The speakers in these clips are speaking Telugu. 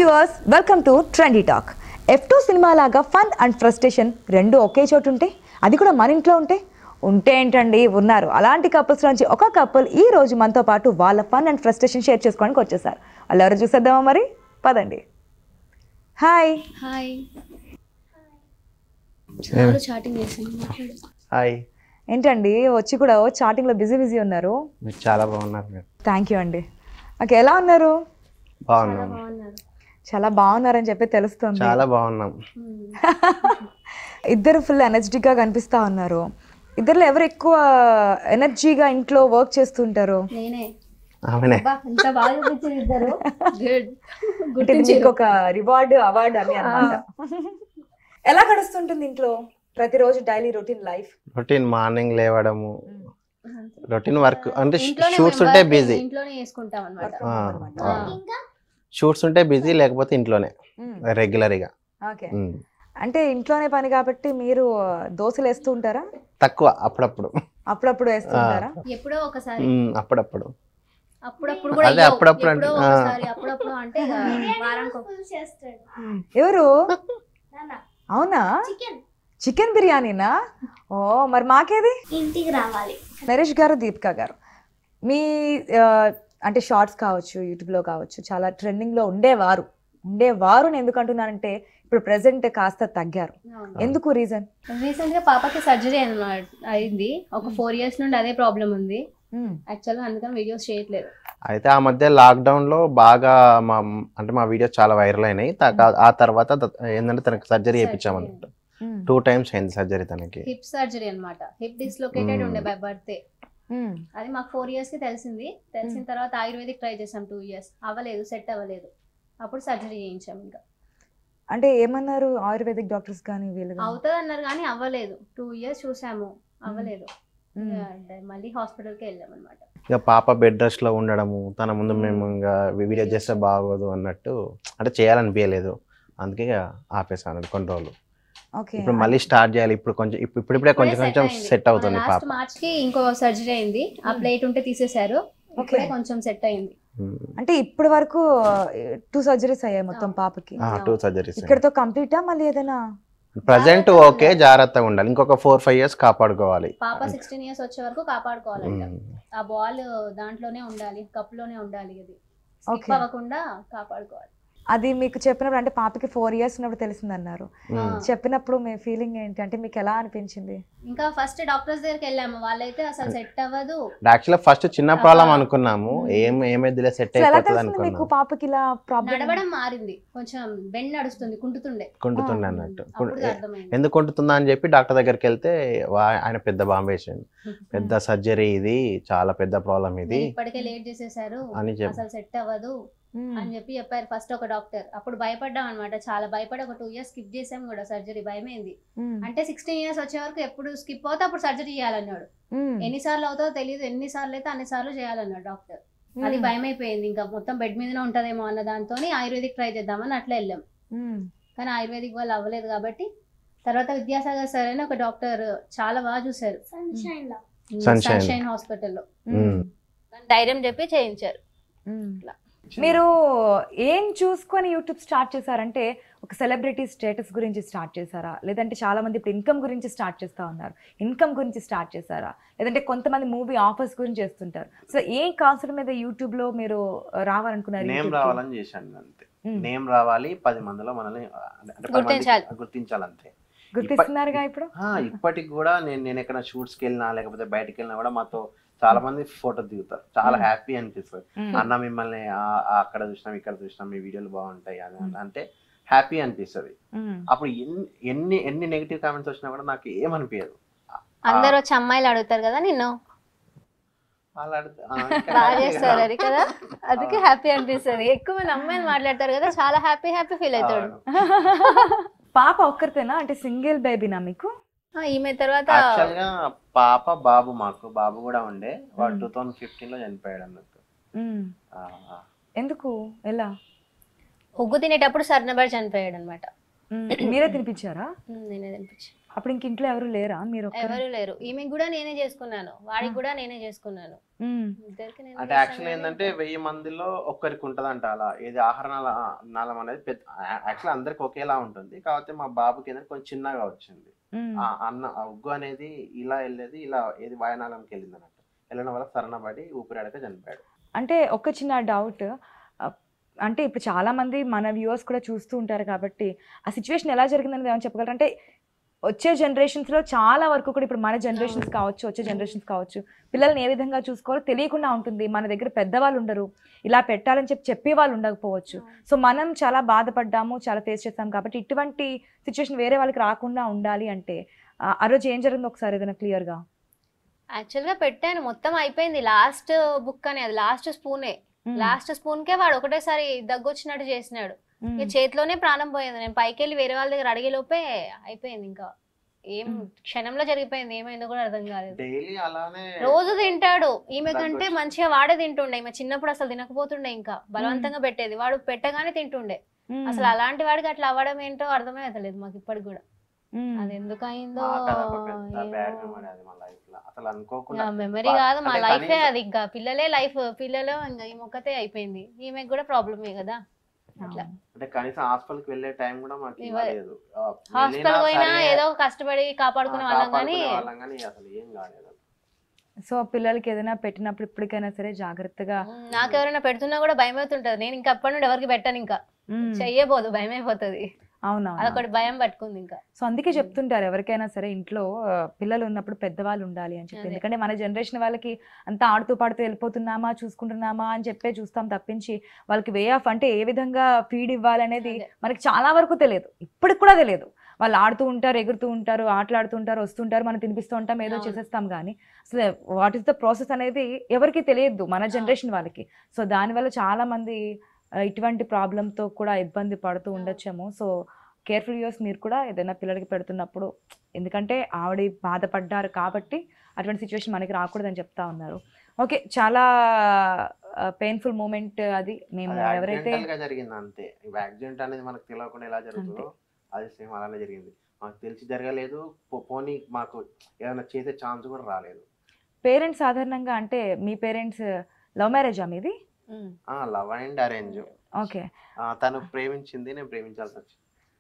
Viewers welcome to trendy talk F two సినిమా లాగా ఫన్ అండ్ ఫ్రస్ట్రేషన్ రెండు ఒకే చోటు ఉంటే అది కూడా మన ఇంట్లో ఉంటే ఉంటే ఏంటండి ఉన్నారు అలాంటి కపుల్స్ నుంచి ఒక కపుల్ ఈ రోజు మనతో పాటు వాళ్ళ ఫన్ అండ్ ఫ్రస్ట్రేషన్ షేర్ చేసుకోవడానికి వచ్చేసారు వాళ్ళు ఎవరు చూసేద్దామా మరి పదండి హాయ్ హాయ్ చాలా చాటింగ్ చేసాను మాట్లాడు హాయ్ ఏంటండి వచ్చి కూడా చాటింగ్లో బిజీ బిజీ ఉన్నారు మీరు చాలా బాగున్నారు మీరు థ్యాంక్ యూ అండి ఓకే ఎలా ఉన్నారు బాగున్నాం బాగున్నారు చాలా బాగున్నారని చెప్పి తెలుస్తుంది చాలా బాగున్నాం ఇద్దరు ఫుల్ ఎనర్జెటిక్గా కనిపిస్తా ఉన్నారు ఇద్దరులో ఎవరు ఎక్కువ ఎనర్జీగా ఇంట్లో వర్క్ చేస్తుంటారు నేనే ఆమెనే బా ఎంత బాగా చూపించారు ఇద్దరు గుడ్ అంటే ఇది మీకు ఒక రివార్డ్ అవార్డు అని అన్నమాట ఎలా గడుస్తుంటుంది ఇంట్లో ప్రతిరోజు daily routine life routine morning లేవడము రొటీన్ వర్క్ అంటే ఇంట్లోనే షూట్స్ మేము ఉంటే work బిజీ ఇంట్లోనే చేసుకుంటాం అనమాట షూట్స్ ఉంటే బిజీ లేకపోతే ఇంట్లోనే రెగ్యులర్గా ఓకే అంటే ఇంట్లోనే పని కాబట్టి మీరు దోశలు వేస్తూ ఉంటారా తక్కువ అప్పుడప్పుడు అప్పుడప్పుడు వేస్తూ ఉంటారా ఎప్పుడో ఒకసారి ఉమ్, అప్పుడప్పుడు అప్పుడప్పుడు కూడా అదే ఇయ్యవు. అప్పుడప్పుడు అంటే, ఎప్పుడో ఆ. ఒకసారి అప్పుడప్పుడు అంటే ఇక వారానికి ఒక- ఎవరు అవునా చికెన్ బిర్యానీనా ఓ మరి మాకేది ఇంటికి రావాలి నరేష్ గారు దీపిక గారు మీ ఆ, అంటే షార్ట్స్ కావచ్చు యూట్యూబ్లో కావచ్చు చాలా ట్రెండింగ్లో ఉండేవారు ఉండేవారు నేను ఎందుకు అంటున్నానంటే ఇప్పుడు ప్రెసెంట్ కాస్త తగ్గారు అవును. ఎందుకు రీజన్ రీసెంట్ గా పాపకి సర్జరీ అన్నమాట అయింది ఒక ఫోర్ ఇయర్స్ నుండి అదే ప్రాబ్లం ఉంది యాక్చువల్ గా అందుకని వీడియోస్ చేయట్లేదు అయితే ఆ మధ్య లాక్డౌన్ లో బాగా మా అంటే మా వీడియోస్ చాలా వైరల్ అయినాయి తా- ఆ తర్వాత త- ఏంటంటే తనకి సర్జరీ చేయించామన్నమాట టూ టైమ్స్ అయింది సర్జరీ తనకి హిప్ సర్జరీ అన్నమాట హిప్ డిస్లొకేటెడ్ Hmm. ఉండే బై బర్తే అది మాకు ఫోర్ ఇయర్స్ కి తెలిసింది తెలిసిన తర్వాత ఆయుర్వేదిక్ ట్రై చేసాం టూ ఇయర్స్ అవ్వలేదు సెట్ అవ్వలేదు అప్పుడు సర్జరీ చేయించాం ఇంకా అంటే ఏమన్నారు ఆయుర్వేదిక్ డాక్టర్స్ కానీ వీళ్ళు గానీ? అవుతుంది అన్నారు కానీ అవ్వలేదు టూ ఇయర్స్ చూసాము అవ్వలేదు మ్మ్. ఇక మళ్ళీ hospital కి వెళ్ళాం అనమాట ఇక పాప బెడ్ రెస్ట్ లో ఉండడము తన ముందు మేము ఇంకా వీడియో చేస్తే బాగోదు అన్నట్టు అంటే చేయాలనిపించలేదు అందుకే ఇక ఆపేసాను కొన్ని రోజులు ఓకే ఇప్పుడు మళ్ళీ స్టార్ట్ చేయాలి ఇప్పుడు కొంచెం ఇప్పుడు ఇప్పుడిప్పుడే కొంచెం కొంచెం సెట్ అవుతుంది పాప లాస్ట్ మార్చ్ కి ఇంకో సర్జరీ అయింది ఆ ప్లేట్ ఉంటే తీసేశారు ఇప్పుడే కొంచెం సెట్ అయింది అంటే ఇప్పటి వరకు టూ సర్జరీస్ అయ్యాయి మొత్తం పాపకి టూ సర్జరీస్ ఇక్కడతో కంప్లీటా మళ్ళీ ఏదైనా ప్రజెంట్ ఓకే జాగ్రత్తగా ఉండాలి ఇంకొక ఫోర్ ఫైవ్ ఇయర్స్ కాపాడుకోవాలి పాప సిక్స్టీన్ ఇయర్స్ వచ్చే వరకు కాపాడుకోవాలంట ఉమ్. ఆ బాల్ దాంట్లోనే ఉండాలి కప్ లోనే ఉండాలి అది స్లిప్ Okay. అవ్వకుండా కాపాడుకోవాలి అది మీకు చెప్పినప్పుడు అంటే పాపకి ఫోర్ ఇయర్స్ ఉన్నప్పుడు తెలిసిందన్నారు ఉమ్. చెప్పినప్పుడు మీ ఫీలింగ్ ఏంటి అంటే మీకు ఎలా అనిపించింది ఇంకా ఫస్ట్ డాక్టర్స్ దగ్గరికి వెళ్ళాము వాళ్ళైతే అసలు సెట్ అవ్వదు యాక్చువల్లీ ఫస్ట్ చిన్న ప్రాబ్లం అనుకున్నాము ఏం ఏమైందిలే సెట్ అసలు ఎలా అయిపోతుంది తెలిసింది మీకు అనుకున్నాం పాపకి ఇలా ప్రాబ్లం నడవడం మారింది కొంచెం బెండ్ నడుస్తుంది కుంటుతుండే కుంటుతుండే అన్నట్టు అప్పుడు అర్థమైంది ఎందుకు కుంటుతుందా అని చెప్పి డాక్టర్ దగ్గరికి వెళ్తే వా- ఆయన పెద్ద బాంబే వేసిండు పెద్ద సర్జరీ ఇది చాలా పెద్ద ప్రాబ్లం ఇది నేను ఇప్పటికే లేట్ చేసేసారు అని చెప్పి అసలు సెట్ అవ్వదు అని చెప్పి చెప్పారు ఫస్ట్ ఒక డాక్టర్ అప్పుడు భయపడ్డాం అనమాట చాలా భయపడి ఒక టూ ఇయర్స్ స్కిప్ చేసాం కూడా సర్జరీ భయమైంది అంటే సిక్స్టీన్ ఇయర్స్ వచ్చే వరకు ఎప్పుడు స్కిప్ అవుతే అప్పుడు సర్జరీ చేయాలన్నాడు ఎన్నిసార్లు అవుతుందో తెలియదు ఎన్నిసార్లు అయితే అన్ని సార్లు చేయాలన్నాడు డాక్టర్ అది భయం అయిపోయింది ఇంకా మొత్తం బెడ్ మీదనే ఉంటదేమో అన్న దాంతో ఆయుర్వేదిక్ ట్రై చేద్దామని అట్లా వెళ్ళాం కానీ ఆయుర్వేదిక్ వాళ్ళు అవ్వలేదు కాబట్టి తర్వాత విద్యాసాగర్ సార్ అని ఒక డాక్టర్ చాలా బాగా చూశారు సన్షైన్ లా Sunshine. సన్షైన్ హాస్పిటల్లో ఉమ్. ధైర్యం చెప్పి చేయించారు మీరు ఏం చూసుకొని యూట్యూబ్ స్టార్ట్ చేశారంటే ఒక సెలబ్రిటీ స్టేటస్ గురించి స్టార్ట్ చేశారా లేదంటే చాలా మంది ఇప్పుడు ఇన్కమ్ గురించి స్టార్ట్ చేస్తా ఉన్నారు ఇన్కమ్ గురించి స్టార్ట్ చేశారా లేదంటే కొంతమంది మూవీ ఆఫర్స్ గురించి చేస్తుంటారు సో ఏ కాన్సెప్ట్ మీద యూట్యూబ్ లో మీరు రావాలనుకున్నారు నేమ్ YouTube కి? రావాలని చేశాను అంతే ఉమ్. నేమ్ రావాలి పది మందిలో మనల్ని అంటే పది మంది గుర్తించాలి. గుర్తించాలి అంతే గుర్తిస్తున్నారుగా ఇప్పుడు ఆ, ఇప్పటికి కూడా నేను నేను ఎక్కడ షూట్స్కి వెళ్ళినా లేకపోతే బయటకు వెళ్ళినా కూడా మాతో చాలా మంది ఫోటో దిగుతారు చాలా హ్యాపీ అనిపిస్తుంది ఉమ్. అన్న మిమ్మల్ని ఆ- ఆ అక్కడ చూసినాం ఇక్కడ చూసినాం మీ వీడియోలు బాగుంటాయి అని అని అంటే హ్యాపీ అనిపిస్తుంది ఉమ్. అప్పుడు ఎన్ని ఎన్ని ఎన్ని నెగిటివ్ కామెంట్స్ వచ్చినా కూడా నాకు ఏమనిపించదు అందరూ వచ్చి అమ్మాయిలు అడుగుతారు కదా నిన్ను వాళ్ళు అడిగితే, ఆ, ఇంకా బాగా happy చేస్తారు కదా. అది కదా అందుకే హ్యాపీ అనిపిస్తుంది ఎక్కువ మంది అమ్మాయిలు మాట్లాడతారు కదా చాలా హ్యాపీ హ్యాపీ ఫీల్ అవుతాడు పాప ఒక్కరితేనా అంటే సింగిల్ బేబీనా మీకు ఆ, ఈమె తర్వాత యాక్చువల్ గా పాప బాబు మాకు బాబు కూడా ఉండే వాడు ఉమ్. టూ థౌసండ్ ఫిఫ్టీన్ లో చనిపోయాడు అన్నట్టు ఉమ్. ఆ, ఆ. ఎందుకు ఎలా ఉగ్గు తినేటప్పుడు సర్నబడి చనిపోయాడు అనమాట ఉమ్. మీరే తినిపించారా నేనే తినిపించి అప్పుడు ఇంక ఇంట్లో ఎవరు లేరా మీరు ఒక్కరే? ఎవరు లేరు ఈమెకి కూడా నేనే చేసుకున్నాను వాడికి ఆ. కూడా నేనే చేసుకున్నాను మ్, ఇద్దరికి నేనే అంటే చేశాను యాక్చువల్ కానీ ఏంటంటే వెయ్యి మందిలో ఒక్కరికి ఉంటదంట అలా ఇది ఆహార నాళ- నాళం అనేది పెద్ద యాక్చువల్ అందరికి ఒకేలా ఉంటుంది కాకపోతే మా బాబుకి ఏంటంటే కొంచెం చిన్నగా వచ్చింది మ్, ఆ అన్న ఆ ఉగ్గు అనేది ఇలా వెళ్ళేది ఇలా ఏది వాయనాళంకి వెళ్ళింది అన్నట్టు వెళ్ళడం వల్ల సరణబడి ఊపిరాడక చనిపోయాడు అంటే ఒక చిన్న డౌట్ అంటే ఇప్పుడు చాలా మంది మన వ్యూవర్స్ కూడా చూస్తూ ఉంటారు కాబట్టి ఆ సిచ్యువేషన్ ఎలా జరిగిందని ఏమైనా చెప్పగలరు అంటే వచ్చే generations లో చాలా వరకు కూడా ఇప్పుడు మన జనరేషన్స్ అవును. కావచ్చు వచ్చే జనరేషన్స్ కావచ్చు పిల్లల్ని ఏ విధంగా చూసుకోవాలో తెలియకుండా ఉంటుంది మన దగ్గర పెద్దవాళ్ళు ఉండరు ఇలా పెట్టాలని చెప్పి చెప్పే వాళ్ళు ఉండకపోవచ్చు సో మనం చాలా బాధపడ్డాము చాలా ఫేస్ చేస్తాం కాబట్టి ఇటువంటి సిచ్యువేషన్ వేరే వాళ్ళకి రాకుండా ఉండాలి అంటే ఆ, ఆ రోజు ఏం జరిగిందో ఒకసారి ఏదైనా క్లియర్గా యాక్చువల్ గా పెట్టాను మొత్తం అయిపోయింది లాస్ట్ బుక్ అని అది లాస్ట్ స్పూనే లాస్ట్ స్పూన్ కే వాడు ఒకటేసారి దగ్గు వచ్చినట్టు చేసినాడు ఇక చేతిలోనే ప్రాణం పోయింది నేను పైకి వెళ్ళి వేరే వాళ్ళ దగ్గర అడిగే లోపే అయిపోయింది ఇంకా ఏం మ్మ్. క్షణంలో జరిగిపోయింది ఏమైందో కూడా అర్థం కాలేదు డైలీ అలానే రోజు తింటాడు ఈమె దగ్గు కంటే వచ్చి- మంచిగా వాడే తింటుండే ఈమె చిన్నప్పుడు అసలు తినకపోతుండే ఇంకా బలవంతంగా పెట్టేది వాడు పెట్టగానే తింటుండే అసలు అలాంటి వాడికి అట్లా అవ్వడం ఏంటో అర్థమే అవుతలేదు మాకు ఇప్పటికి కూడా అది ఎందుకు అయిందో మాకు అదొక పెద్ద బ్యాడ్ మెమరీ అది మా లైఫ్ లో అసలు అనుకోకుండా మెమరీ వా- కాదు మా అంటే లైఫే కనీసం- అది ఇంకా పిల్లలే లైఫ్ పిల్లలు ఇంకా ఈ మొక్కతే అయిపోయింది ఈమెకు కూడా ప్రాబ్లమే కదా అట్లా అంటే కనీసం హాస్పిటల్ కి వెళ్ళే టైం కూడా మాకు ఇవ్వ- ఇవ్వలేదు ఆ, హాస్పిటల్ వెళ్ళినా పోయినా సరే, ఏదో కష్టపడి కాపాడుకునే ఆ, వాళ్ళం కానీ కాపాడుకునే వాళ్ళం కానీ అసలు ఏం కాలేదు సో పిల్లలకి ఏదైనా పెట్టినప్పుడు ఇప్పటికైనా సరే జాగ్రత్తగా నాకు ఎవరైనా పెడుతున్నా కూడా భయం అవుతుంటది నేను ఇంకా అప్పటి నుండి ఎవరికి పెట్టను ఇంకా మ్మ్. చెయ్యబోదు భయం అయిపోతుంది అవునవును అదొకటి భయం పట్టుకుంది ఇంకా సో అందుకే చెప్తుంటారు ఎవరికైనా సరే ఇంట్లో ఆ, పిల్లలు ఉన్నప్పుడు పెద్దవాళ్ళు ఉండాలి అని చెప్పి అదే. ఎందుకంటే మన జనరేషన్ వాళ్ళకి అంతా ఆడుతూ పాడుతూ వెళ్ళిపోతున్నామా చూసుకుంటున్నామా అని చెప్పే చూస్తాం తప్పించి వాళ్ళకి వే ఆఫ్ అంటే ఏ విధంగా ఫీడ్ ఇవ్వాలి అనేది అదే. మనకి చాలా వరకు తెలియదు ఇప్పటికి కూడా తెలియదు వాళ్ళు ఆడుతూ ఉంటారు ఎగురుతూ ఉంటారు ఆటలాడుతూ ఉంటారు వస్తుంటారు మనం తినిపిస్తూ ఉంటాం ఏదో అవును. చేసేస్తాం కానీ అసలు వాట్ ఈస్ ద ప్రాసెస్ అనేది ఎవరికి తెలియదు మన జనరేషన్ వాళ్ళకి సో దానివల్ల చాలా మంది ఆ, ఇటువంటి ప్రాబ్లంతో కూడా ఇబ్బంది పడుతూ అవును. ఉండొచ్చేమో సో కేర్ఫుల్ యూస్ మీరు కూడా ఏదైనా పిల్లలకి పెడుతున్నప్పుడు ఎందుకంటే ఆవిడ బాధపడ్డారు కాబట్టి అటువంటి సిచ్యువేషన్ మనకి రాకూడదని చెప్తా ఉన్నారు ఓకే చాలా పెయిన్ఫుల్ మూమెంట్ అది మేము అది ఎవరైతే accidental గా జరిగింది అంతే యాక్సిడెంట్ అనేది మనకు తెలియకుండా ఎలా జరుగుతుందో అది సేమ్ అలానే జరిగింది మాకు తెలిసి జరగలేదు పో- పోనీ మాకు ఏమైనా చేసే ఛాన్స్ కూడా రాలేదు పేరెంట్స్ సాధారణంగా అంటే మీ పేరెంట్స్ లవ్ మ్యారేజా మీది ఉమ్. ఆ లవ్ అండ్ అరేంజ్ ఓకే తను ప్రేమించింది నేను ప్రేమించాల్సి వచ్చింది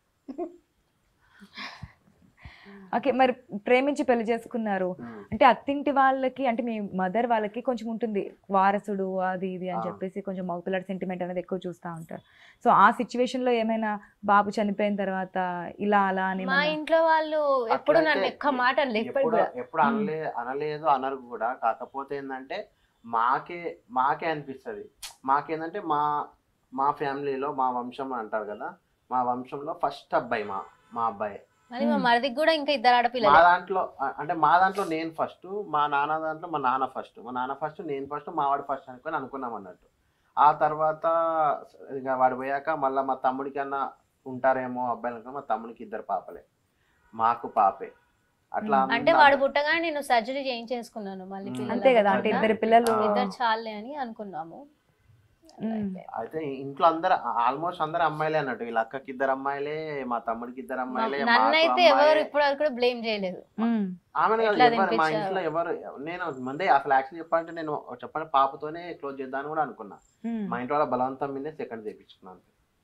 ఓకే మరి ప్రేమించి పెళ్లి చేసుకున్నారు ఉమ్. అంటే అత్తింటి వాళ్ళకి అంటే మీ మదర్ వాళ్ళకి కొంచెం ఉంటుంది వారసుడు అది ఇది అని ఆ. చెప్పేసి కొంచెం మగ పిల్లడి సెంటిమెంట్ అనేది ఎక్కువ చూస్తూ ఉంటారు సో ఆ సిచ్యువేషన్ లో ఏమైనా బాబు చనిపోయిన తర్వాత ఇలా అలా అని మా ఏమన్నా- ఇంట్లో వాళ్ళు ఎప్పుడు అట్లయితే నన్ను ఎక్కువ మాట అనలేదు ఎప్పుడు ఎప్పుడు కూడా ఎప్పుడు అనలే అనలేదు అనరు కూడా కాకపోతే ఏంటంటే మాకే మాకే అనిపిస్తుంది మాకేందంటే మా మా ఫ్యామిలీలో మా వంశం అంటారు కదా మా వంశంలో ఫస్ట్ అబ్బాయి మా మా అబ్బాయి మరి మా ఉమ్. మరిదికి కూడా ఇంకా ఇద్దరు మా ఆడపిల్లలు దాంట్లో అ- అంటే మా దాంట్లో నేను ఫస్ట్ మా నాన్న దాంట్లో మా నాన్న ఫస్ట్ మా నాన్న ఫస్ట్ నేను ఫస్ట్ మా వాడు ఫస్ట్ అనుకొని అనుకున్నాం అన్నట్టు ఆ తర్వాత ఇక వాడు పోయాక మళ్ళీ మా తమ్ముడికి అన్న ఉంటారేమో అబ్బాయిలు అనుకున్నా మా తమ్ముడికి ఇద్దరు పాపలే మాకు పాపే అట్లా మ్మ్. అంటే వాడు పుట్టగానే నేను సర్జరీ చేయించేసుకున్నాను మళ్ళీ ఉమ్. పిల్లలు అంతే కదా అంటే అదే. ఇద్దరు పిల్లలు ఆ. ఇద్దరు చాలే అని అనుకున్నాము ఉమ్. అయితే ఇంట్లో అందరు ఆల్మోస్ట్ అందరు అమ్మాయిలే అన్నట్టు వీళ్ళ అక్కకి ఇద్దరు అమ్మాయిలే మా తమ్ముడికి ఇద్దరు అమ్మాయిలే నన్ను మాకు అయితే అమ్మాయే. ఎవరు ఇప్పుడు వరకు కూడా బ్లేమ్ చేయలేదు ఉమ్. ఆమెను కాదు, ఎట్లా ఎవరు మా తినిపించారు? ఇంట్లో ఎవరు నేను ముందే అసలు యాక్చువల్ చెప్పాలంటే నేను చెప్పండి పాపతోనే క్లోజ్ చేద్దామని కూడా అనుకున్నా ఉమ్. మా ఇంట్లో వాళ్ళ బలవంతం మీదే సెకండ్ చేయించుకున్నాను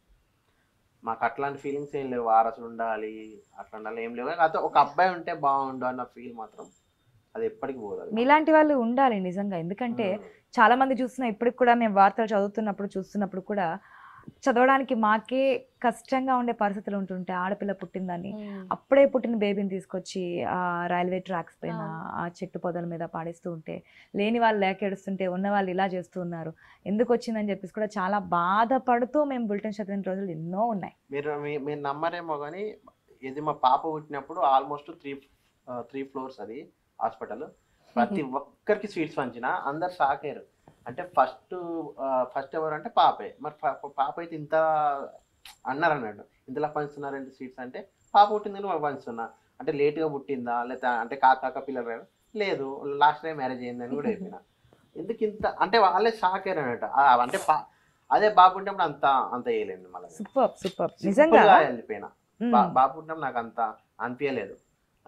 మాకు అట్లాంటి ఫీలింగ్స్ ఏం లేవు వారసులు ఉండాలి అట్లా ఉండాలి ఏం లేవు కాకపోతే ఒక అబ్బాయి ఉంటే బాగుండు అన్న ఫీల్ మాత్రం అది ఎప్పటికి పోదు అది. మీలాంటి వాళ్ళు ఉండాలి నిజంగా ఎందుకంటే ఉమ్. చాలా మంది చూస్తున్నా ఇప్పటికి కూడా మేము వార్తలు చదువుతున్నప్పుడు చూస్తున్నప్పుడు కూడా చదవడానికి మాకే కష్టంగా ఉండే పరిస్థితులు ఉంటుంటాయి ఆడపిల్ల పుట్టిందని అప్పుడే పుట్టిన బేబీని తీసుకొచ్చి ఆ రైల్వే ట్రాక్స్ పైన అవును. ఆ చెట్టు పొదల మీద పాడేస్తూ ఉంటే లేని వాళ్ళు లేక ఏడుస్తుంటే ఉన్న వాళ్ళు ఇలా చేస్తూ ఉన్నారు ఎందుకు వచ్చిందని చెప్పేసి కూడా చాలా బాధపడుతూ మేము బులెటిన్ చదివిన రోజులు ఎన్నో ఉన్నాయి మీరు మీ- మీరు నమ్మరేమో కానీ ఇది మా పాప పుట్టినప్పుడు ఆల్మోస్ట్ త్రీ త్రీ ఫ్లోర్స్ అది హాస్పిటల్ ప్రతి ఒక్కరికి స్వీట్స్ పంచిన అందరు షాక్ అయ్యారు అంటే ఫస్ట్ ఫస్ట్ ఎవరు అంటే పాపే మరి పా- పాప అయితే ఇంత అన్నారు అన్నట్టు ఇంతలా పంచుతున్నారంటే స్వీట్స్ అంటే పాప పుట్టిందని వాళ్ళు పంచుతున్నా అంటే లేట్గా పుట్టిందా లేదా అంటే కాక పిల్లలు రారు? లేదు లాస్ట్ టైం మ్యారేజ్ అయిందని కూడా చెప్పిన ఎందుకు ఇంత అంటే వాళ్ళే షాక్ అయ్యారు అన్నట్టు ఆ, అంటే పా- అదే బాబు పుట్టినప్పుడు అంత అంత వేయలేదు మళ్ళీ సూపర్ సూపర్ Simple నిజంగా గా వెళ్ళిపోయినా ఉమ్. బా- బాబు పుట్టినప్పుడు నాకు అంత అనిపించలేదు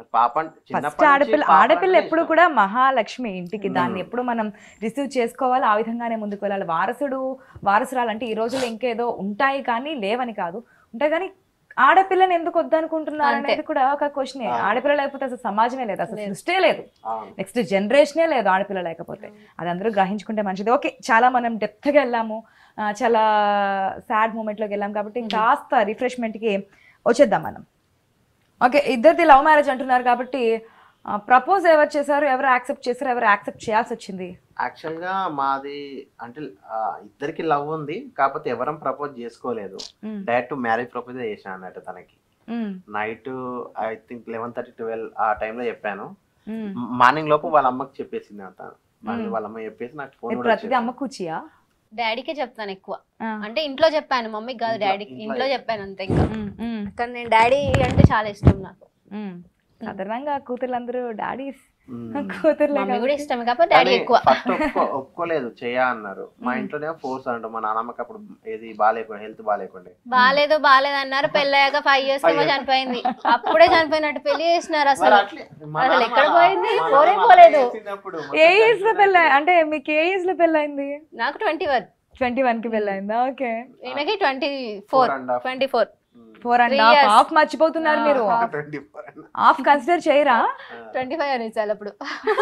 పాప ఫస్ట్ చిన్నప్పటి ఆడపిల్ల నుంచి పాప ఆడపిల్ల అంటే ఎప్పుడు ఇష్టం. కూడా మహాలక్ష్మి ఇంటికి దాన్ని మ్మ్. ఎప్పుడు మనం రిసీవ్ చేసుకోవాలి ఆ విధంగానే ముందుకు వెళ్ళాలి వారసుడు వారసురాలు అంటే ఈ రోజుల్లో ఇంకేదో ఉంటాయి కానీ లేవని కాదు ఉంటాయి కానీ ఆడపిల్లని ఎందుకు వద్దనుకుంటున్నారు అంతే. అనేది కూడా ఒక క్వశ్చన్ ఆ. ఆడపిల్ల లేకపోతే అసలు సమాజమే లేదు అసలు లేదు. సృష్టే లేదు అవును. నెక్స్ట్ జనరేషనే లేదు ఆడపిల్ల లేకపోతే అది అందరూ గ్రహించుకుంటే మంచిది ఓకే చాలా మనం డెప్త్గా వెళ్ళాము ఆ, చాలా సాడ్ మూమెంట్లోకి వెళ్ళాం కాబట్టి కాస్త రిఫ్రెష్మెంట్కి వచ్చేద్దాం మనం ఓకే ఇద్దరిది లవ్ మ్యారేజ్ అంటున్నారు కాబట్టి ప్రపోజ్ ఎవరు చేశారు ఎవరు యాక్సెప్ట్ చేశారు ఎవరు యాక్సెప్ట్ చేయాల్సి వచ్చింది యాక్చువల్ గా మాది అంటే ఆ, ఇద్దరికి లవ్ ఉంది కాకపోతే ఎవరం ప్రపోజ్ చేసుకోలేదు మ్మ్. డైరెక్ట్ మ్యారేజ్ ప్రపోజ్ చేశాను అన్నట్టు తనకి మ్మ్. Night I think eleven thirty twelve ఆ టైంలో చెప్పాను మ్మ్. మార్నింగ్ లోపు వాళ్ళ అమ్మకి చెప్పేసింది అంత మళ్ళీ మ్మ్. వాళ్ళ అమ్మ చెప్పేసి నాకు ఫోన్ మీరు కూడా ప్రతిదీ అమ్మ కూచియా డాడీకే చెప్తాను ఎక్కువ అంటే ఇంట్లో చెప్పాను మమ్మీకి కాదు ఇంట్లో- డాడీకి ఇంట్లో ఇంట్లో చెప్పాను అంతే ఇంకా మ్మ్. మ్మ్. కానీ నేను డాడీ అంటే చాలా ఇష్టం నాకు మ్మ్. సాధారణంగా కూతుర్లందరూ డాడీస్ మ్మ్. కూతుర్లే మమ్మీ కూడా కాబట్టి. ఇష్టం కాకపోతే డాడీ ఎక్కువ ఫస్ట్ ఒప్పుకో ఒప్పుకోలేదు చెయ్య అన్నారు మా ఇంట్లోనే ఫోర్స్ అంటారు మా నాన్నమ్మకి అప్పుడు ఏది బాగాలేకుండా హెల్త్ బాగాలేకుండే బాలేదు బాలేదు అన్నారు పెళ్ళయ్యాక ఫైవ్ ఇయర్స్ ఏమో చనిపోయింది అప్పుడే చనిపోయినట్టు పెళ్లి చేసినారు మరి అసలు అట్లే మా అసలు నాన్నమ్మ- ఎక్కడ పోయింది? మా పోరే నాన్నమ్మ పోలేదు. చేసినప్పుడు ఏ మొత్తం ఏజ్ లో పెళ్ళ అంటే మీకు ఏ ఏజ్ లో పెళ్ళైంది నాకు ట్వంటీ వన్ ట్వంటీ వన్ కి పెళ్ళైందా ఓకే ఈయనకి twenty four four and half. Twenty four four and Three half years. Half మర్చిపోతున్నారు మీరు Ah, twenty four half consider చేయరా ట్వంటీ ఫైవ్ అనేసారు అప్పుడు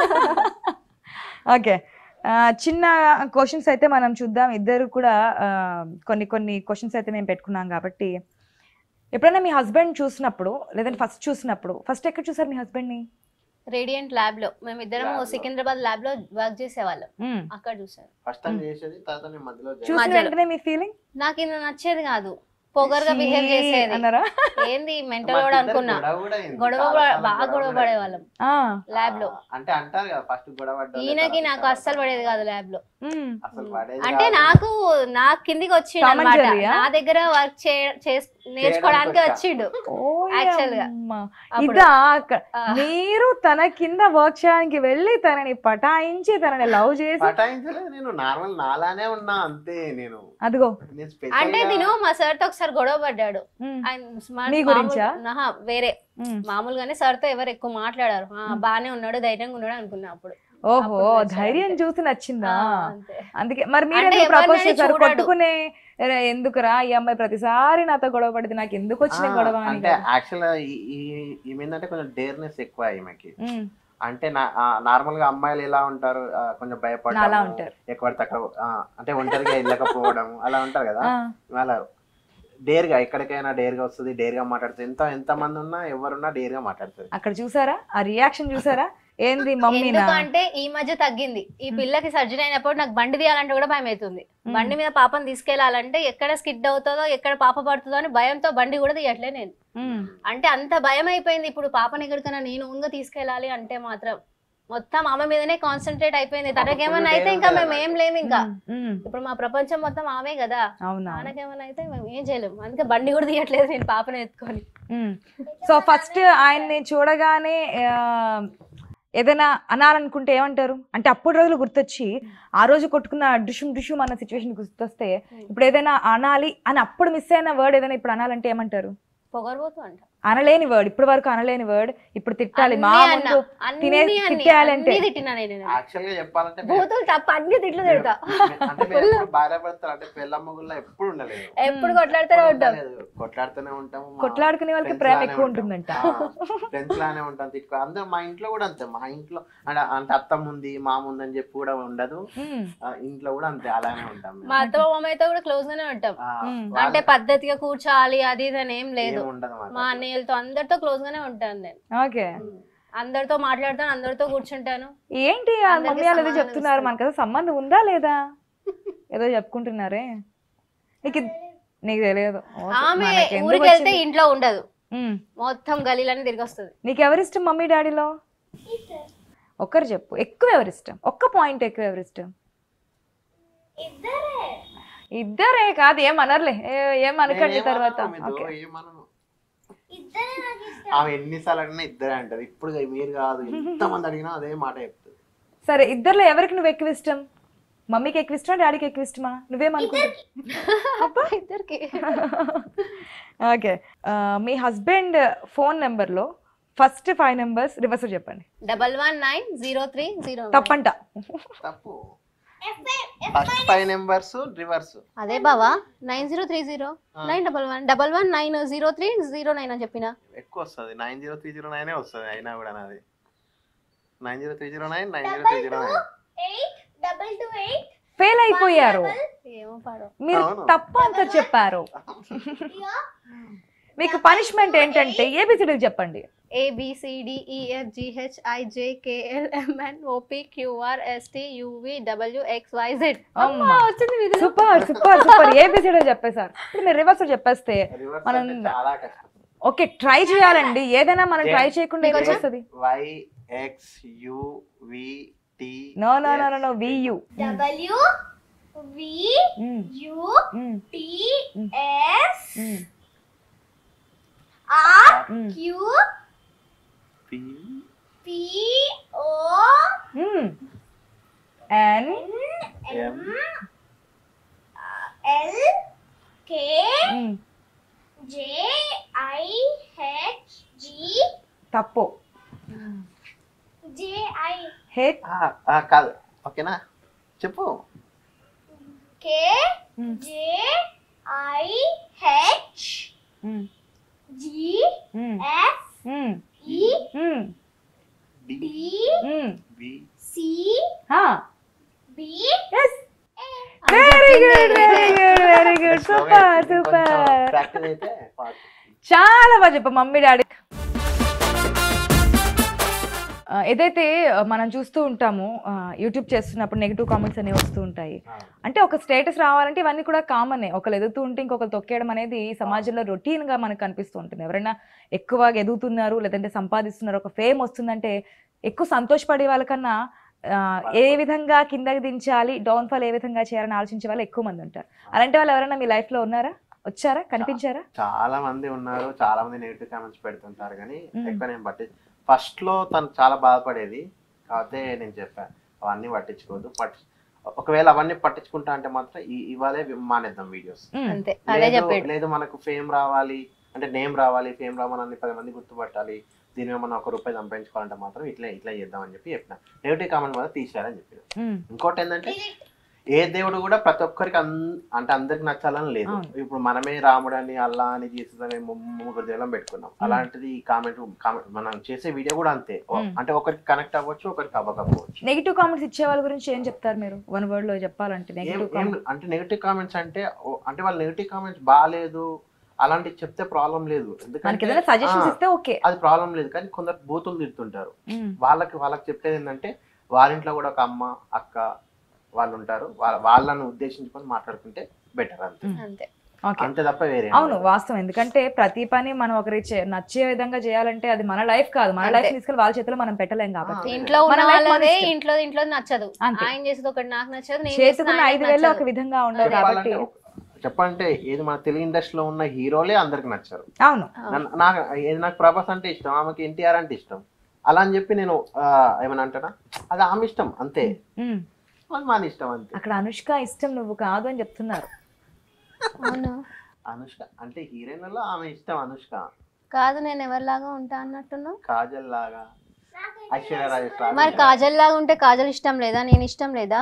ఓకే చిన్న క్వశ్చన్స్ అయితే మనం చూద్దాం ఇద్దరు కూడా ఆ, కొన్ని కొన్ని క్వశ్చన్స్ అయితే మేము పెట్టుకున్నాం కాబట్టి ఎప్పుడైనా మీ హస్బెండ్ చూసినప్పుడు లేదంటే ఫస్ట్ చూసినప్పుడు ఫస్ట్ ఎక్కడ చూసారు మీ హస్బెండ్ ని రేడియంట్ ల్యాబ్ లో మేము ఇద్దరం Lab లో. సికింద్రాబాద్ ల్యాబ్ లో వర్క్ చేసేవాళ్ళం మ్మ్. అక్కడ చూసాను ఫస్ట్ టైం చేసేది తర్వాత నేను మధ్యలో చూసిన మధ్యలో. వెంటనే మీ ఫీలింగ్ నాకు ఈయన నచ్చేది కాదు పొగరుగా బిహేవ్ చేసేది అన్నారా ఏంది మెంటల్ కూడా అనుకున్నా గొడవ పడ- బాగా గొడవ పడేవాళ్ళం ఆ, ల్యాబ్ లో అంటే అంటారు కదా ఫస్ట్ గొడవ పడ్డ ఈయనకి నాకు అస్సలు పడేది కాదు ల్యాబ్ లో మ్మ్. అసలు పడేది అంటే కాదు. నాకు నా కిందికి వచ్చిండు Tom and అనమాట Jerry ఆ? నా దగ్గర వర్క్ నేర్చుకోవడానికి వచ్చా. వచ్చిండు ఓ Actual గా. యమ్మ. అప్పుడు. ఇదా అక్క- ఆ. మీరు తన కింద వర్క్ చేయడానికి వెళ్ళి తనని పటాయించి తనని లవ్ చేసి పటాయించలేదు నేను నార్మల్ నాలానే ఉన్నా అంతే నేను అదిగో నేను అంటే special గా- నేను మా సార్ తో ఒకసారి గొడవ పడ్డాడు మ్మ్. ఆయన smart- మీ గురించా? మామూలు- ఆహా, వేరే మ్మ్. మామూలుగానే సార్ తో ఎవరు ఎక్కువ మాట్లాడారు ఆ, బానే ఉన్నాడు ధైర్యంగా ఉన్నాడు అనుకున్నా అప్పుడు ఓహో అప్పుడు నచ్చాడు ధైర్యం అంతే. చూసి నచ్చిందా ఆ, అంతే అందుకే మరి మీరు అంటే ఎందుకు ప్రపోజ్ ఎవరినైనా చేశారు చూడడు. కొట్టుకునే "అరే, ఎందుకురా ఈ అమ్మాయి ప్రతిసారి నాతో గొడవ పడింది నాకు ఎందుకు వచ్చిన ఆ, గొడవ అని అంటే యాక్చువల్ ఈమె ఏంటంటే కొంచెం డేర్నెస్ ఎక్కువ ఈమెకి మ్మ్. అంటే నార్మల్ గా అమ్మాయిలు ఎలా ఉంటారు ఆ, కొంచెం నాలా భయపడడం ఉంటారు. ఎక్కువ తక్కువ ఆ, అంటే ఒంటరిగా వెళ్ళకపోవడం అలా ఉంటారు కదా ఆ, అలా డేర్ గా ఎక్కడికైనా డేర్ గా వస్తుంది డేర్ గా మాట్లాడుతుంది ఎంత ఎంత మంది ఉన్నా ఎవరున్నా డేర్ గా మాట్లాడుతుంది అక్కడ చూసారా ఆ రియాక్షన్ చూసారా ఏంది మమ్మీనా ఎందుకు అంటే ఈ మధ్య తగ్గింది ఈ పిల్లకి సర్జరీ అయినప్పుడు నాకు బండి తీయాలంటే కూడా భయం అవుతుంది బండి మీద పాపని తీసుకెళ్లాలంటే ఎక్కడ స్కిడ్ అవుతుందో ఎక్కడ పాప పడుతుందో అని భయంతో బండి కూడా తీయట్లే నేను మ్మ్. అంటే అంత భయం అయిపోయింది ఇప్పుడు పాపని ఎక్కడికైనా నేను ఓన్గా తీసుకెళ్ళాలి అంటే మాత్రం మొత్తం ఆమె మీదనే కాన్సన్ట్రేట్ అయిపోయింది తనకేమన్నా అయితే ఇంకా మేము ఏం లేము ఇంకా మ్మ్. ఇప్పుడు మా ప్రపంచం మొత్తం ఆమె కదా అవునా నాన్నకేమన్నా అయితే మేము ఏం చేయలేము అందుకే బండి కూడా తీయట్లేదు నేను పాపని ఎత్తుకొని సో ఫస్ట్ ఆయన్ని చూడగానే ఆ, ఏదైనా అనాలనుకుంటే ఏమంటారు అంటే అప్పుడు రోజులు గుర్తొచ్చి ఆ రోజు కొట్టుకున్న డుషుమ్ డుషుమ్ అన్న సిచ్యువేషన్ గుర్తొస్తే ఇప్పుడు ఏదైనా అనాలి అని అప్పుడు మిస్ అయిన వర్డ్ ఏదైనా ఇప్పుడు అనాలంటే ఏమంటారు పొగరబోతు అంట అనలేని వర్డ్ ఇప్పటి వరకు అనలేని వర్డ్ ఇప్పుడు తిట్టాలి మా అన్నీ అన్నా. ముందు అన్నీ తినే అన్నీ, తిట్టేయాలంటే అన్నీ తిట్టినా నేను యాక్చువల్ గా చెప్పాలంటే మేము- బూతులు తప్ప అన్ని తిట్లు తిడతా అంటే మేము ఎప్పుడు భార్య భర్తలు అంటే పెళ్ళమ్మ గుళ్ళ ఎప్పుడు ఉండలేదు ఎప్పుడు కొట్లాడుతూనే ఉంటాం ఉండలేదు. కొట్లాడుతూనే ఉంటాము కొట్లాడుకునే వాళ్ళకి ప్రేమ ఎక్కువ ఉంటుందంట ఫ్రెండ్స్ లానే ఉంటాం తిట్టుకో అందరూ మా ఇంట్లో కూడా అంతే మా ఇంట్లో అంటే అంటే అత్తమ్మ ఉంది మామ ఉంది అని చెప్పి కూడా ఉండదు మ్మ్. ఆ, ఇంట్లో కూడా అంతే అలానే ఉంటాం మేము. మా అత్త మామయ్యతో కూడా క్లోజ్ గానే ఉంటాం ఆ, మ్మ్. వాళ్ళ- అంటే పద్ధతిగా కూర్చోాలి అది ఇది అని ఏం లేదు ఏం ఉండదు మాకు మా అన్నయ్యలతో అందరితో క్లోజ్ గానే ఉంటాను నేను ఓకే అందరితో మాట్లాడతాను అందరితో కూర్చుంటాను ఏంటి ఆ అందరికీ మమ్మీ వాళ్ళు ఏదో సమాధానం చెప్తున్నారు మనకు అసలు సంబంధం ఉందా లేదా ఏదో చెప్పుకుంటున్నారే నీకు ఇది- నీకు తెలియదు ఓకే. ఆమె మనకి ఎందుకు ఊరికి వెళ్తే వచ్చింది? ఇంట్లో ఉండదు ఉమ్. మొత్తం గలీలని తిరిగి వస్తుంది నీకు ఎవరిష్టం మమ్మీ డాడీలో ఒక్కరు చెప్పు ఎక్కువ ఎవరిష్టం ఒక్క పాయింట్ ఎక్కువ ఎవరిష్టం ఇద్దరే కాదు ఏం అనర్లే ఏ- ఏం అనకండి నేనేం తర్వాత అనను, మీతో ఓకే ఏమనను. ఆమె ఎన్నిసార్లు అడిగినా ఇద్దరే అంటది ఇప్పుడు మీరు కాదు ఎంత మంది అడిగినా అదే మాట చెప్తుంది సరే ఇద్దర్లో ఎవరికి నువ్వు ఎక్కువ ఇష్టం మమ్మీకి ఎక్కువ ఇష్టమా డాడీకి ఎక్కువ ఇష్టమా నువ్వేమనుకుంటావు ఇద్దరికి ఓకే మీ హస్బెండ్ ఫోన్ నెంబర్లో ఫస్ట్ ఫైవ్ నెంబర్స్ రివర్స్ చెప్పండి double one nine zero three zero తప్పంట తప్పు ఫస్ట్ ఫైవ్ నెంబర్స్ రివర్స్ అదే బావా nine zero three zero nine double one double one nine zero three zero nine అని చెప్పిన ఎక్కువ వస్తుంది నైన్ జీరో త్రీ జీరో నైనే వస్తుంది అయినా కూడా నాది nine zero three zero nine nine zero three zero nine fail అయిపోయారు ఏమో పాడో మీరు అవును. తప్పు ఆన్సర్ చెప్పారు మీకు పనిష్మెంట్ ఏంటంటే ఏబిసిడీలు చెప్పండి A B C D E F G H I J K L M N O P Q R S T U V W X Y Z అమ్మా. వచ్చింది విధులు. సూపర్ సూపర్ సూపర్ ఏబిసిడీలు చెప్పేశారు ఇప్పుడు మీరు రివర్స్ చెప్పేస్తే రివర్స్ మనం అంటే చాలా కష్టం ఓకే ట్రై చేయాలండి ఏదైనా మనం ట్రై చేయకుండా ఏం చేస్తుంది Y X U V T no no no no V U W V U T S R Q P P O and M L K J I H G తప్పు J I హెచ్ కాదు ఓకేనా చెప్పు K J I H G F E D D V C B very good very good very good super super practice అయితే పాస్. చాలా బాగా చెప్ప మమ్మీ డాడీ ఆ, ఏదైతే ఆ, మనం చూస్తూ ఉంటామో ఆ, యూట్యూబ్ చేస్తున్నప్పుడు నెగిటివ్ కామెంట్స్ అనేవి వస్తూ ఉంటాయి ఆ. అంటే ఒక స్టేటస్ రావాలంటే ఇవన్నీ కూడా కామనే ఒకరు ఎదుగుతూ ఉంటే ఇంకొకరు తొక్కేయడం అనేది సమాజంలో రొటీన్ గా మనకు కనిపిస్తూ ఉంటుంది ఎవరైనా ఎక్కువ ఎదుగుతున్నారు లేదంటే సంపాదిస్తున్నారు ఒక ఫేమ్ వస్తుందంటే ఎక్కువ సంతోషపడే వాళ్ళకన్నా ఆ, ఏ విధంగా కిందకి దించాలి డౌన్ఫాల్ ఏ విధంగా చేయాలని ఆలోచించే వాళ్ళు ఎక్కువ మంది ఉంటారు అలాంటి వాళ్ళు ఎవరైనా మీ లైఫ్ లో ఉన్నారా వచ్చారా కనిపించారా చాలా మంది ఉన్నారు చాలా మంది నెగిటివ్ కామెంట్స్ పెడుతుంటారు కానీ మ్మ్. ఎక్కువ నేను పట్టి ఫస్ట్ లో తను చాలా బాధపడేది కాకపోతే నేను చెప్పాను అవన్నీ పట్టించుకోవద్దు పట్టి ఒకవేళ అవన్నీ పట్టించుకుంటా అంటే మాత్రం ఈ- ఇవాళే మానేద్దాం వీడియోస్ ఉమ్, అంతే అదే చెప్పాడు లేదు మనకు ఫేమ్ రావాలి అంటే నేమ్ రావాలి ఫేమ్ రావాలని పది మంది గుర్తుపట్టాలి దీని మీద మనం ఒక రూపాయి సంపాదించుకోవాలంటే మాత్రం ఇట్లా ఇట్లా చేద్దామని చెప్పి చెప్పిన నెగిటివ్ కామెంట్ మాత్రం తీసేయాలని చెప్పిన ఉమ్, ఇంకోటి ఏంటంటే ఏ దేవుడు కూడా ప్రతి ఒక్కరికి అన్- అంటే అందరికి నచ్చాలని లేదు అవును. ఇప్పుడు మనమే రాముడు అని అల్లా అని జీసస్ అని ము- ముగ్గురు దేవులం పెట్టుకున్నాం అలాంటిది ఈ కామెంట్ కామెంట్ మనం చేసే వీడియో కూడా అంతే ఓ- మ్మ్. అంటే ఒకరికి కనెక్ట్ అవ్వచ్చు ఒకరికి అవ్వకపోవచ్చు నెగిటివ్ కామెంట్స్ ఇచ్చే వాళ్ళ గురించి ఏం చెప్తారు మీరు వన్ వర్డ్ లో చెప్పాలంటే ఏం నెగిటివ్ ఏం కామెంట్ అంటే నెగిటివ్ కామెంట్స్ అంటే ఓ- అంటే వాళ్ళు నెగిటివ్ కామెంట్స్ బాగాలేదు అలాంటివి చెప్తే ప్రాబ్లం లేదు మనకి ఏదైనా సజెషన్స్ ఆ, ఇస్తే ఓకే అది ప్రాబ్లం లేదు కానీ కొందరు బూతులు తిడుతుంటారు వాళ్ళకి వాళ్ళకి చెప్పేది ఏంటంటే వాళ్ళింట్లో కూడా ఒక అమ్మ అక్క వాళ్ళు ఉంటారు వాళ్ళ వాళ్ళని ఉద్దేశించుకొని మాట్లాడుకుంటే బెటర్ అంతే అంతే ఓకే అంతే తప్ప వేరే అవును వాస్తవం ఎందుకంటే ప్రతి పని మనం ఒకరి చే- నచ్చే విధంగా చేయాలంటే అది మన లైఫ్ కాదు మన అంతే. లైఫ్ తీసుకెళ్ళి వాళ్ళ చేతిలో మనం పెట్టలేం కాబట్టి ఆ. ఇంట్లో మన ఉన్న life మన వాళ్ళదే ఇష్టం. ఇంట్లో ఇంట్లో నచ్చదు అంతే. ఆయన చేసేది ఒకటి నాకు నచ్చదు నేను చేసేది చేతుకున్న ఆయనకి ఐదు వేలు నచ్చదు. ఒక విధంగా ఉండవు కాబట్టి చెప్పాలంటే ఒక- చెప్పాలంటే ఏది మన తెలుగు ఇండస్ట్రీలో ఉన్న హీరోలే అందరికి నచ్చారు అవును నన్ను- నాకు ఏది నాకు ప్రభాస్ అంటే ఇష్టం ఆమెకి ఎన్టీఆర్ అంటే ఇష్టం అలా అని చెప్పి నేను ఆ, ఏమని అంటానా అది ఆమె ఇష్టం అంతే ఉమ్. అది మన ఇష్టం అంతే అక్కడ అనుష్క ఇష్టం నువ్వు కాదు అని చెప్తున్నారు అవును అనుష్క అంటే హీరోయిన్లలో ఆమె ఇష్టం అనుష్క కాదు నేను ఎవరిలాగా ఉంటా అన్నట్టున్నావు కాజల్ లాగా ఐశ్వర్య రాజేష్ లాగా మరి కాజల్ లాగా ఉంటే కాజల్ ఇష్టం లేదా నేను ఇష్టం లేదా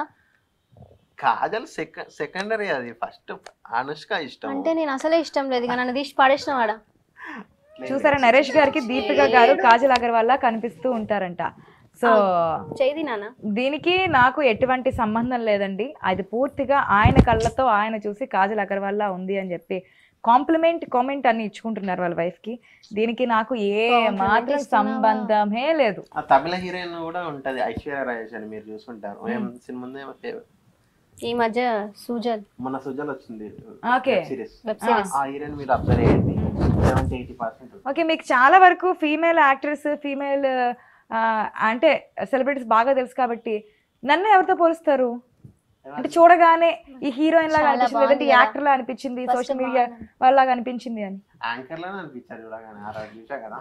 కాజల్ సెకండ్ సెకండరీ అది ఫస్ట్ అనుష్క ఇష్టం అంటే నేను అసలే ఇష్టం లేదు ఇక నన్ను తీసి పడేసిన వాడా లేదు. చూసారా నరేష్ గారికి దీపిక గారు కాజల్ అగర్వాల్ లా కనిపిస్తూ ఉంటారంట సో చేది నాన్న దీనికి నాకు ఎటువంటి సంబంధం లేదండి అది పూర్తిగా ఆయన కళ్ళతో ఆయన చూసి కాజల్ అగర్వాల్ లా ఉంది అని చెప్పి కాంప్లిమెంట్ కామెంట్ అన్ని ఇచ్చుకుంటున్నారు వాళ్ళ వైఫ్ కి దీనికి నాకు ఏ Compliment మాత్రం ఇస్తున్నావా? సంబంధమే లేదు ఆ తమిళ హీరోయిన్ కూడా ఉంటది ఐశ్వర్య రాజేష్ అని మీరు చూసుంటారు ఏం సినిమా ఉంది? ఏమో పేరు. ఈ మధ్య సూజల్ మొన్న సుజల్ వచ్చింది Okay. సిరీస్ వెబ్ సిరీస్ ఆ హీరోయిన్ మీరు అబ్జర్వ్ చేయండి సెవెంటీ ఎయిటీ పర్సెంట్ ఓకే మీకు చాలా వరకు ఫీమేల్ యాక్టర్స్ ఫీమేల్ అంటే సెలబ్రిటీస్ బాగా తెలుసు కాబట్టి నన్ను ఎవరితో పోలుస్తారు అంటే చూడగానే ఈ హీరోయిన్ లాగా చాలా అనిపించింది లేదంటే బాగుంది కదా. యాక్టర్ లా అనిపించింది First సోషల్ మీడియా బాగుంది. వాళ్ళలాగా అనిపించింది అని యాంకర్ లానే అనిపించారు చూడగానే ఆ రోజు చూసా కదా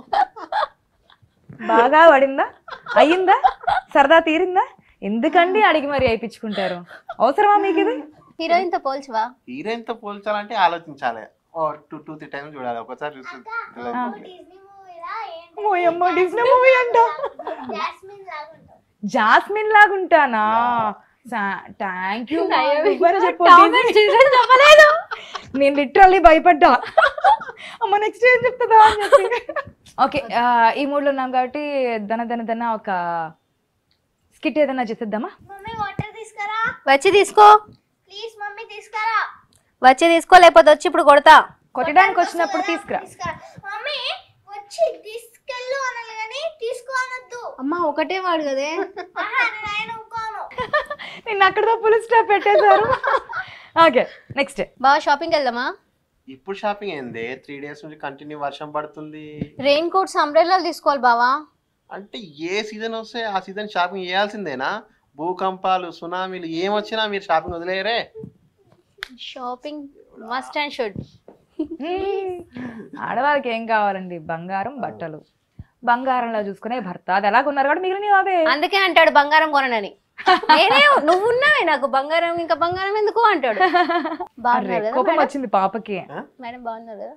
బాగా పడిందా అయ్యిందా సరదా తీరిందా ఎందుకండి అడిగి మరి అయిపించుకుంటారు అవసరమా మీకు ఇది హీరోయిన్ తో పోల్చువా హీరోయిన్ తో పోల్చాలంటే ఆలోచించాలి ఓ టూ టూ త్రీ టైమ్స్ చూడాలి ఒకసారి చూసి డిజ్నీ మూవీలా ఏంటి ఓయమ్మ డిస్నీ మూవీ అంట జాస్మిన్ లాగా ఉంటావు జాస్మిన్ లాగా ఉంటానా థ్యాంక్ యూ చెప్పు టామ్ అండ్ జెర్రీ చెప్పలేదు నేను లిటరల్లీ భయపడ్డా అమ్మ నెక్స్ట్ ఏం చెప్తుందా అని చెప్పి ఓకే ఈ మూడ్లో ఉన్నాం కాబట్టి దన దన దన ఒక స్కిట్ ఏదైనా చేసేద్దామా మమ్మీ వాటర్ తీసుకురా వచ్చి తీసుకో ప్లీజ్ మమ్మీ తీసుకురా వచ్చి తీసుకో లేకపోతే వచ్చి ఇప్పుడు కొడతా కొట్టడానికి వచ్చినప్పుడు తీసుకురా తీసుకురా మమ్మీ వచ్చి తీసుకెళ్ళు అనాలి కానీ తీసుకో అనొద్దు అమ్మ ఒకటే వాడు కదే ఆహా, నేను ఆయన ఇంకోను నిన్న అక్కడతో పులిస్ స్టాప్ పెట్టేశారు ఓకే నెక్స్ట్ బాగా షాపింగ్ వెళ్దామా ఇప్పుడు షాపింగ్ ఏంది త్రీ డేస్ నుంచి కంటిన్యూ వర్షం పడుతుంది రెయిన్ కోట్స్ అంబ్రెల్లాలు తీసుకోవాలి బావా అంటే ఏ సీజన్ వస్తే ఆ సీజన్ షాపింగ్ చేయాల్సిందేనా భూకంపాలు సునామీలు ఏమొచ్చినా మీరు షాపింగ్ వదిలేయరే షాపింగ్ మస్ట్ అండ్ షుడ్ ఆడవాళ్ళకి ఏం కావాలండి బంగారం బట్టలు బంగారంలో చూసుకునే భర్త అది ఎలాగున్నారు కూడా మిగిలిన అవే అందుకే అంటాడు బంగారం కొననని నేనే నువ్వు ఉన్నావే నాకు బంగారం ఇంకా బంగారం ఎందుకు అంటాడు అరే, బాగున్నారు కదా కోపం మేడం? వచ్చింది పాపకి మేడం బాగున్నారు కదా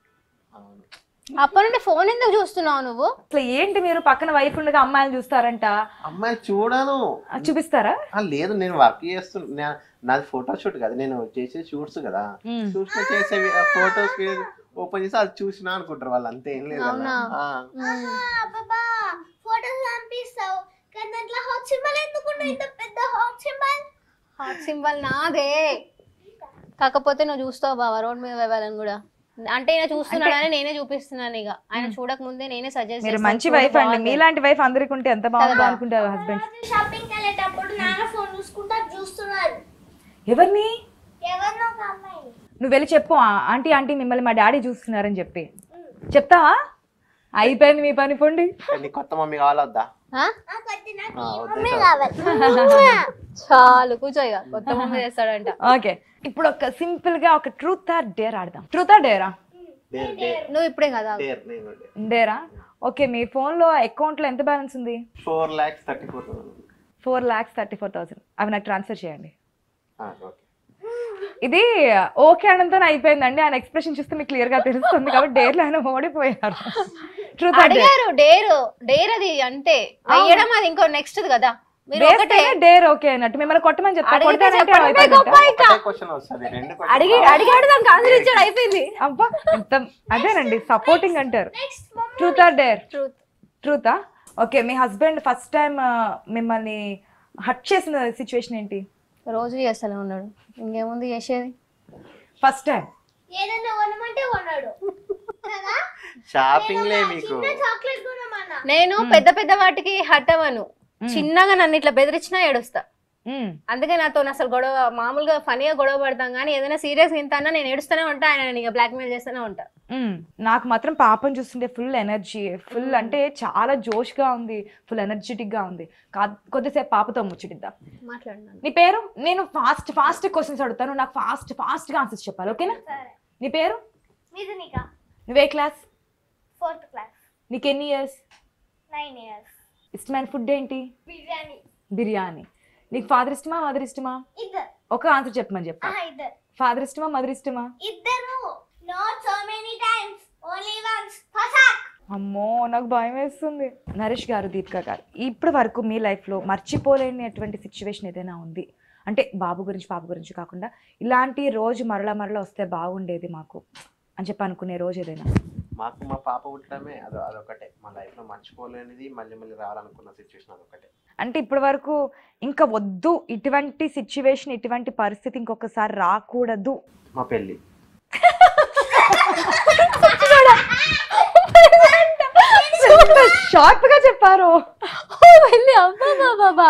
అప్పటి నుండి ఫోన్ ఎందుకు చూస్తున్నావు నువ్వు అసలు ఏంటి మీరు పక్కన వైఫ్ ఉండగా అమ్మాయిలు చూస్తారంట అమ్మాయి చూడను ఆ, చూపిస్తారా ఆ, లేదు నేను వర్క్ చేస్తున్నా నాది ఫోటో షూట్ కదా నేను చేసే షూట్స్ కదా మ్మ్. షూట్స్ లో చేసే ఫోటోస్ ఓపెన్ చేసి అది చూసినా అనుకుంటారు వాళ్ళు అంతే ఏం లేదు కదా అవునా? ఆ. బాబా ఫోటోస్ పంపిస్తావు కానీ దాంట్లో హాట్ సింబల్ ఎందుకు ఇంత పెద్ద హాట్ సింబల్ హాట్ సింబల్ నాదే కాకపోతే నువ్వు చూస్తావు బావా రోడ్ మీద వెళ్ళాలని కూడా అంటే ఈయన చూస్తున్నాడని నేనే చూపిస్తున్నాను ఇక ఆయన చూడక ముందే నేనే సజెస్ట్ మీరు మంచి వైఫ్ అండి మీలాంటి వైఫ్ అందరికి ఉంటే ఎంత బాగుందో అనుకుంటారు హస్బెండ్ షాపింగ్ వెళ్ళేటప్పుడు నాన్న ఫోన్ చూసుకుంటా చూస్తున్నారు ఎవరిని ఎవరినో ఒక అమ్మాయి నువ్వు వెళ్ళి చెప్పు ఆ, ఆంటీ ఆంటీ మిమ్మల్ని మా డాడీ చూస్తున్నారని చెప్పి చెప్తావా అయిపోయింది మీ పని పొండి నీ కొత్త మమ్మీ కావాలా వద్దా నాకు వద్దు, నాకు ఆ, ఈ వద్దా మమ్మీ చాలు. కావాలి చాలు కూర్చో ఇక కొత్త మమ్మీ చేస్తాడంట ఓకే ఇప్పుడు ఒక సింపుల్ గా ఒక ట్రూత్ ఆర్ డేర్ ఆడదాం ట్రూత్ ఆర్ డేరా డేర్ డేర్ నువ్వు ఇప్పుడే కదా డేర్ నేను డేర్ డేరా ఓకే మీ phone లో అకౌంట్ లో ఎంత బ్యాలెన్స్ ఉంది four lakhs thirty four thousand four lakhs thirty four thousand అవి నాకు ట్రాన్స్ఫర్ చేయండి ఓకే ఇది ఓకే అనంతో అయిపోయిందండి ఆయన ఎక్స్ప్రెషన్ చూస్తే మీకు క్లియర్ గా తెలుస్తుంది కాబట్టి డేర్లో ఆయన ఓడిపోయారు ట్రూత్ ఆర్ డేర్ అడిగారు డేర్ డేర్ అది అంతే వెయ్యడం అది ఇంకో నెక్స్ట్ కదా మీరు ఒకటే డేర్ ఓకే అన్నట్టు మిమ్మల్ని కొట్టమని చెప్తా అడిగితే కొడతానంటే చెప్పడమే అయిపోయినట్ట. గొప్ప ఇంకా ఒకటే క్వశ్చన్ వస్తుంది రెండు question అడిగి అడిగాడు దానికి ఆన్సర్ ఇచ్చాడు అయిపోయింది అబ్బా ఎంత అదేనండి సపోర్టింగ్ అంటారు ట్రూత్ ఆర్ డేర్ ట్రూత్ ట్రూతా ఓకే మీ హస్బెండ్ ఫస్ట్ టైం మిమ్మల్ని హట్ చేసిన సిచ్యువేషన్ ఏంటి రోజు చేస్తూనే ఉన్నాడు ఇంకేముంది చేసేది ఫస్ట్ టైం ఏదైనా కొనమంటే కొన్నాడు కదా షాపింగ్ లే మీకు చాక్లెట్ కొనమన్నా నేను పెద్ద పెద్ద వాటికి హట్ అవ్వను చిన్నగా నన్ను ఇట్లా బెదిరించినా ఏడుస్తా అందుకే నాతో అసలు గొడవ మామూలుగా ఫనీగా గొడవ పడతాం కానీ ఏదైనా సీరియస్ ఇంత అన్నా నేను ఏడుస్తూనే ఉంటా ఆయన ఇక బ్లాక్మెయిల్ చేస్తూనే ఉంటా నాకు మాత్రం పాపం చూస్తుంటే ఫుల్ ఎనర్జీ ఫుల్ అంటే చాలా జోష్గా ఉంది ఫుల్ ఎనర్జెటిక్ గా ఉంది కా- కొద్దిసేపు పాపతో ముచ్చటిద్దాం మాట్లాడినాను నీ పేరు నేను ఫాస్ట్ ఫాస్ట్ క్వశ్చన్స్ అడుగుతాను నాకు ఫాస్ట్ ఫాస్ట్గా ఆన్సర్స్ చెప్పాలి ఓకేనా సరే నీ పేరు మీది నీకా నువ్వే క్లాస్ ఫోర్త్ క్లాస్ నీకు ఎన్ని ఇయర్స్ నైన్ ఇయర్స్ ఇష్టమైన ఫుడ్ ఏంటి బిర్యానీ బిర్యానీ నీకు ఫాదర్ ఇష్టమా మదర్ ఇష్టమా ఇద్దరు ఒక ఆన్సర్ చెప్పమని చెప్పు ఆహా ఇద్దరు ఫాదర్ ఇష్టమా మదర్ ఇష్టమా ఇద్దరు not so many times only once ఫసాక్ అమ్మో నాకు భయం వేస్తుంది నరేష్ గారు దీపిక గారు ఇప్పటి వరకు మీ లైఫ్లో మర్చిపోలేనటువంటి సిచ్యువేషన్ ఏదైనా ఉంది అంటే బాబు గురించి పాప గురించి కాకుండా ఇలాంటి రోజు మరలా మరలా వస్తే బాగుండేది మాకు అని చెప్పి అనుకునే రోజు ఏదైనా మాకు మా పాప పుట్టడమే అది అదొకటే మా లైఫ్ లో మర్చిపోలేనిది మళ్ళీ మళ్ళీ రావాలనుకున్న సిచ్యువేషన్ అదొకటే అంటే ఇప్పటి వరకు ఇంకా వద్దు ఇటువంటి సిచ్యువేషన్ ఇటువంటి పరిస్థితి ఇంకొకసారి రాకూడదు మా పెళ్ళి షార్ప్ గా చెప్పారు వెళ్ళి అబ్బా బాబా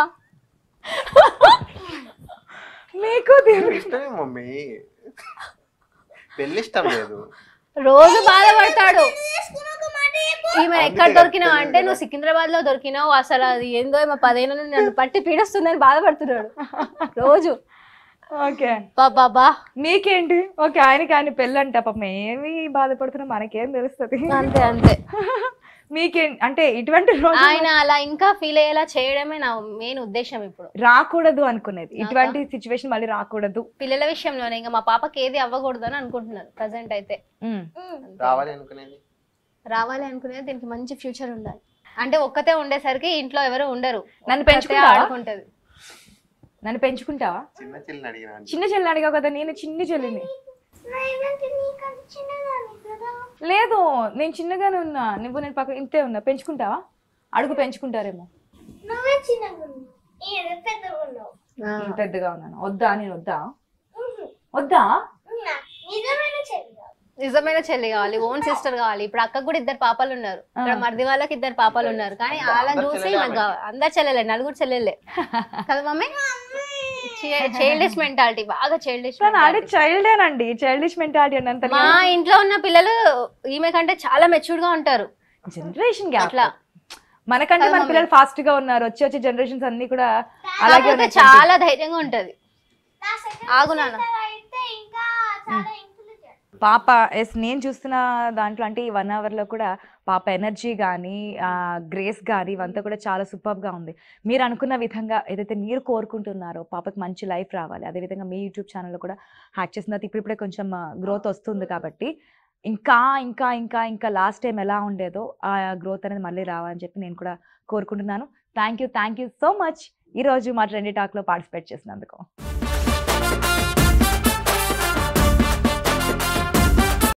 మీకు దీనికి ఇష్టమే మమ్మీ పెళ్ళి ఇష్టం లేదు రోజు బాధపడతాడు చేసుకుని ఒక మాట చెప్పు ఈమె ఎక్కడ దొరికినావు అంటే నువ్వు సికింద్రాబాద్ లో దొరికినావు అసలు అది ఏందో ఏమో పదేళ్ళ నుండి నన్ను పట్టి పీడొస్తుందని బాధపడుతున్నాడు రోజు ఓకే బాబా మీకేంటి ఓకే ఆయనకి ఆయన పెళ్ళంట పాపం ఏమి బాధపడుతున్నా మనకేం తెలుస్తుంది అంతే అంతే మీకేం అంటే ఇటువంటి రోజు ఆయన అలా ఇంకా ఫీల్ అయ్యేలా చేయడమే నా మెయిన్ ఉద్దేశం ఇప్పుడు రాకూడదు అనుకునేది ఇటువంటి సిచ్యువేషన్ మళ్ళీ రాకూడదు పిల్లల విషయంలోనే ఇంకా మా పాపకి ఏది అవ్వకూడదు అని అనుకుంటున్నాను ప్రజెంట్ అయితే ఉమ్. రావాలి అనుకునేది రావాలి అనుకునేది దీనికి మంచి ఫ్యూచర్ ఉండాలి అంటే ఒక్కతే ఉండేసరికి ఇంట్లో ఎవరు ఉండరు నన్ను ఒక్కతే పెంచుకుంటావా? ఆడుకుంటది నన్ను పెంచుకుంటావా చిన్న చెల్లిని అడిగిన చిన్న చెల్లి అడిగావు కదా నేను చిన్న చెల్లిని నేనంటే నీకంటే చిన్నదాన్ని కదా లేదు నేను చిన్నగానే ఉన్నా నువ్వు నేను పక్క ఇంతే ఉన్నా పెంచుకుంటావా అడుగు పెంచుకుంటారేమో నువ్వే చిన్నగా ఉన్నావు ఈయన పెద్దగా ఉన్నావు నేను పెద్దగా ఉన్నాను వద్దా నేను వద్దా ఉహు. వద్దా ఉన్నా. నిజమైన చెల్లి కాదు. నిజమైన చెల్లి కావాలి ఓన్ సిస్టర్ కావాలి ఇప్పుడు అక్కకు కూడా ఇద్దరు పాపలు ఉన్నారు ఇక్కడ మరిది వాళ్ళకి ఇద్దరు పాపలు ఉన్నారు కానీ వాళ్ళని అందరు చూసి చెల్లెలే నాకు కావాలి అందరు చెల్లెలే నలుగురు చెల్లెలే కదా మమ్మీ చైల్డిష్ మెంటాలిటీ బాగా చైల్డిష్ కానీ ఆడే చైల్డేనండి చైల్డిష్ మెంటాలిటీ అని అంత మా ఇంట్లో ఉన్న పిల్లలు ఈమె కంటే చాలా మెచ్యూర్డ్ గా ఉంటారు జనరేషన్ గ్యాప్ అట్లా. మనకంటే కదా మన మమ్మీ? పిల్లలు ఫాస్ట్ గా ఉన్నారు వచ్చి వచ్చే జనరేషన్స్ అన్ని కూడా అలాగే కాకపోతే ఉన్నాయి చాలా ధైర్యంగా ఉంటది నా second ఆగు నాన్న. sister అయితే ఇంకా చాలా ఇంటెలిజెంట్ పాప ఎస్ నేను చూస్తున్న దాంట్లో అంటే ఈ వన్ అవర్లో కూడా పాప ఎనర్జీ కానీ గ్రేస్ కానీ ఇవంతా కూడా చాలా సూపర్గా ఉంది మీరు అనుకున్న విధంగా ఏదైతే మీరు కోరుకుంటున్నారో పాపకి మంచి లైఫ్ రావాలి అదేవిధంగా మీ యూట్యూబ్ ఛానల్లో కూడా హ్యాక్ చేసిన తర్వాత ఇప్పుడిప్పుడే కొంచెం గ్రోత్ వస్తుంది కాబట్టి ఇంకా ఇంకా ఇంకా ఇంకా లాస్ట్ టైం ఎలా ఉండేదో ఆ గ్రోత్ అనేది మళ్ళీ రావాలని చెప్పి నేను కూడా కోరుకుంటున్నాను thank you thank you so much ఈరోజు మా ట్రెండీ టాక్లో పార్టిసిపేట్ చేసినందుకు